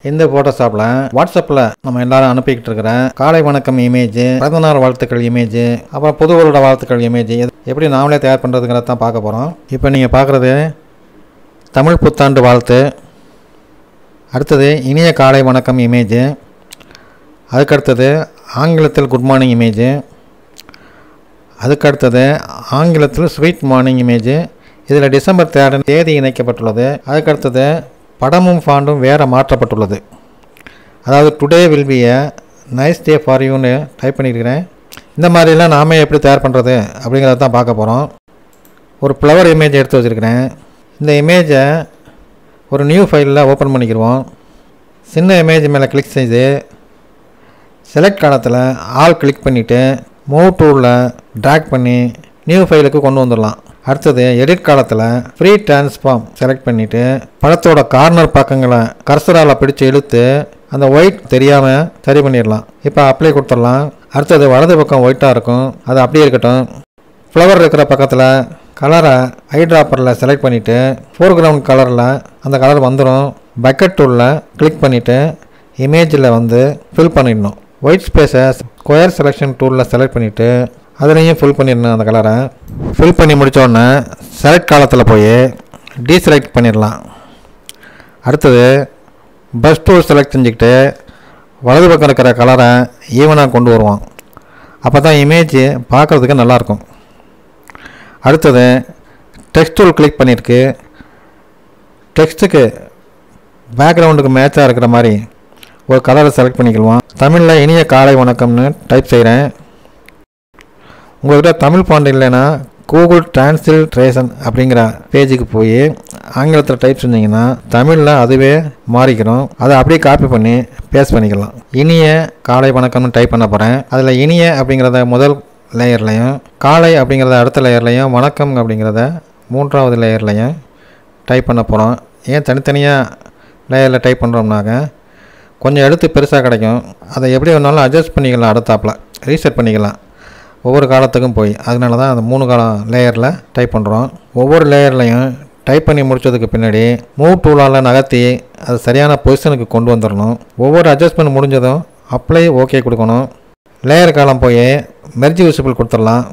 இந்த ஃபோட்டோஷாப்பில் வாட்ஸ்அப்பில் நம்ம எல்லாரும் அனுப்பிக்கிட்டு இருக்கிற காலை வணக்கம் இமேஜ் பிறந்தநாள் வாழ்த்துக்கள் இமேஜ் அப்புறம் புது வருட வாழ்த்துக்கள் இமேஜ் எப்படி நாமளே தயார் பண்ணுறதுங்கிறத தான் பார்க்க போகிறோம் இப்போ நீங்கள் பார்க்குறது தமிழ் புத்தாண்டு வாழ்த்து அடுத்தது இனிய காலை வணக்கம் இமேஜ் அதுக்கடுத்தது ஆங்கிலத்தில் குட் மார்னிங் இமேஜ் அதுக்கடுத்தது ஆங்கிலத்தில் ஸ்வீட் மார்னிங் இமேஜ் இதில் டிசம்பர் தேர்டு தேதி இணைக்கப்பட்டுள்ளது அதுக்கடுத்தது படமும் ஃபாண்டும் வேறு மாற்றப்பட்டுள்ளது அதாவது today will be a nice day for யூன்னு டைப் பண்ணியிருக்கிறேன் இந்த மாதிரிலாம் நாமே எப்படி தயார் பண்ணுறது அப்படிங்கிறத தான் பார்க்க போகிறோம் ஒரு ஃப்ளவர் இமேஜ் எடுத்து வச்சுருக்கிறேன் இந்த இமேஜை ஒரு நியூ ஃபைலில் ஓப்பன் பண்ணிக்கிடுவோம் சின்ன இமேஜ் மேலே கிளிக் செய்து செலக்ட் காலத்தில் ஆல் கிளிக் பண்ணிவிட்டு மூவ் டூலில் ட்ராக் பண்ணி நியூ ஃபைலுக்கு கொண்டு வந்துடலாம் அடுத்தது எடிட் காலத்தில் ஃப்ரீ டிரான்ஸ்ஃபார்ம் செலக்ட் பண்ணிவிட்டு படத்தோட கார்னர் பக்கங்களை கர்சரால் பிடிச்சு இழுத்து அந்த ஒயிட் தெரியாமல் சரி பண்ணிடலாம் இப்போ அப்ளை கொடுத்துடலாம் அடுத்தது வலது பக்கம் ஒயிட்டாக இருக்கும் அது அப்படியே இருக்கட்டும் ஃப்ளவர் இருக்கிற பக்கத்தில் கலரை ஐ ட்ராப்பரில் செலக்ட் பண்ணிவிட்டு ஃபோர்க்ரவுண்ட் கலரில் அந்த கலர் வந்துடும் பக்கெட் டூலில் கிளிக் பண்ணிவிட்டு இமேஜில் வந்து ஃபில் பண்ணிடணும் ஒயிட் ஸ்பேஸை ஸ்கொயர் செலெக்ஷன் டூலில் செலக்ட் பண்ணிவிட்டு அதுலேயும் ஃபில் பண்ணிடணும் அந்த கலரை ஃபில் பண்ணி முடித்தோடனே செலக்ட் காலத்தில் போய் டீசெலக்ட் பண்ணிடலாம் அடுத்தது பஸ் டூல் செலக்ட் செஞ்சுக்கிட்டு வலது பக்கம் இருக்கிற கலரை ஈவனாக கொண்டு வருவோம் அப்போ தான் இமேஜ் பார்க்குறதுக்கு நல்லாயிருக்கும் அடுத்தது டெக்ஸ்ட் டூல் கிளிக் பண்ணியிருக்கு டெக்ஸ்ட்டுக்கு பேக்ரவுண்டுக்கு மேட்சாக இருக்கிற மாதிரி ஒரு கலரை செலக்ட் பண்ணிக்கலாம் தமிழில் இனிய காலை வணக்கம்னு டைப் செய்கிறேன் உங்கள்கிட்ட தமிழ் பாண்ட் இல்லைன்னா கூகுள் டிரான்ஸ்லேஷன் அப்படிங்கிற பேஜுக்கு போய் ஆங்கிலத்தில் டைப் செஞ்சீங்கன்னா தமிழில் அதுவே மாறிக்கிறோம் அதை அப்படியே காப்பி பண்ணி பேஸ்ட் பண்ணிக்கலாம் இனிய காலை வணக்கம்னு டைப் பண்ண போகிறேன் அதில் இனிய அப்படிங்கிறத முதல் லேயர்லையும் காலை அப்படிங்கிறத அடுத்த லேயர்லையும் வணக்கம் அப்படிங்கிறத மூன்றாவது லேயர்லையும் டைப் பண்ண போகிறோம் ஏன் தனித்தனியாக லேயரில் டைப் பண்ணுறோம்னாக்க கொஞ்சம் எழுத்து பெருசாக கிடைக்கும் அதை எப்படி வேணாலும் அட்ஜஸ்ட் பண்ணிக்கலாம் அடுத்தாப்பில் ரீசெட் பண்ணிக்கலாம் ஒவ்வொரு காலத்துக்கும் போய் அதனால தான் அந்த மூணு காலம் லேயரில் டைப் பண்ணுறோம் ஒவ்வொரு லேயர்லையும் டைப் பண்ணி முடித்ததுக்கு பின்னாடி மூவ் டூலால் நகர்த்தி அது சரியான பொசிஷனுக்கு கொண்டு வந்துடணும் ஒவ்வொரு அட்ஜஸ்ட்மெண்ட் முடிஞ்சதும் அப்ளை ஓகே கொடுக்கணும் லேயர் காலம் போய் மெர்ஜி விசிபிள் கொடுத்துடலாம்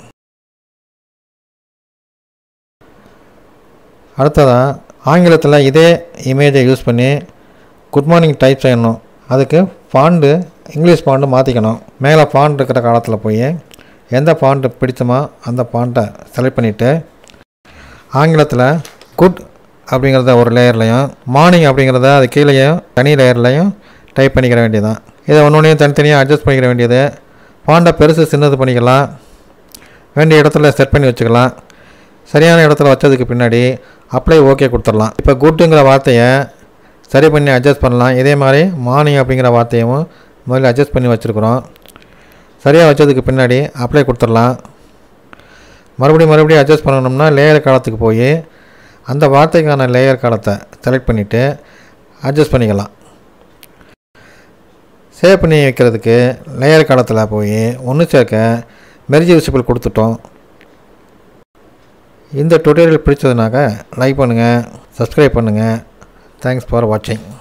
அடுத்ததாக ஆங்கிலத்தில் இதே இமேஜை யூஸ் பண்ணி குட் மார்னிங் டைப் செய்யணும் அதுக்கு ஃபாண்டு இங்கிலீஷ் ஃபாண்டு மாற்றிக்கணும் மேலே ஃபாண்ட் இருக்கிற காலத்தில் போய் எந்த ஃபாண்ட்டு பிடிச்சமோ அந்த ஃபாண்ட்டை செலக்ட் பண்ணிவிட்டு ஆங்கிலத்தில் குட் அப்படிங்கிறத ஒரு லேயர்லையும் மார்னிங் அப்படிங்கிறத அது கீழேயும் தனி லேயர்லையும் டைப் பண்ணிக்கிற வேண்டியதான் இதை ஒன்று ஒன்றையும் தனித்தனியாக அட்ஜஸ்ட் பண்ணிக்கிற வேண்டியது ஃபாண்ட்டை பெருசு சின்னது பண்ணிக்கலாம் வேண்டிய இடத்துல செட் பண்ணி வச்சுக்கலாம் சரியான இடத்துல வச்சதுக்கு பின்னாடி அப்ளை ஓகே கொடுத்துடலாம் இப்போ குட்டுங்கிற வார்த்தையை சரி பண்ணி அட்ஜஸ்ட் பண்ணலாம் இதே மாதிரி மார்னிங் அப்படிங்கிற வார்த்தையும் முதல்ல அட்ஜஸ்ட் பண்ணி வச்சுருக்குறோம் சரியாக வச்சதுக்கு பின்னாடி அப்ளை கொடுத்துடலாம் மறுபடியும் மறுபடியும் அட்ஜஸ்ட் பண்ணணும்னா லேயர் காலத்துக்கு போய் அந்த வார்த்தைக்கான லேயர் காலத்தை செலக்ட் பண்ணிவிட்டு அட்ஜஸ்ட் பண்ணிக்கலாம் சேவ் பண்ணி வைக்கிறதுக்கு லேயர் காலத்தில் போய் ஒன்று சேர்க்க மெர்ஜி விசிபிள் கொடுத்துட்டோம் இந்த டுட்டோரியல் பிடிச்சதுனாக்க லைக் பண்ணுங்கள் சப்ஸ்கிரைப் பண்ணுங்கள் தேங்க்ஸ் ஃபார் வாட்சிங்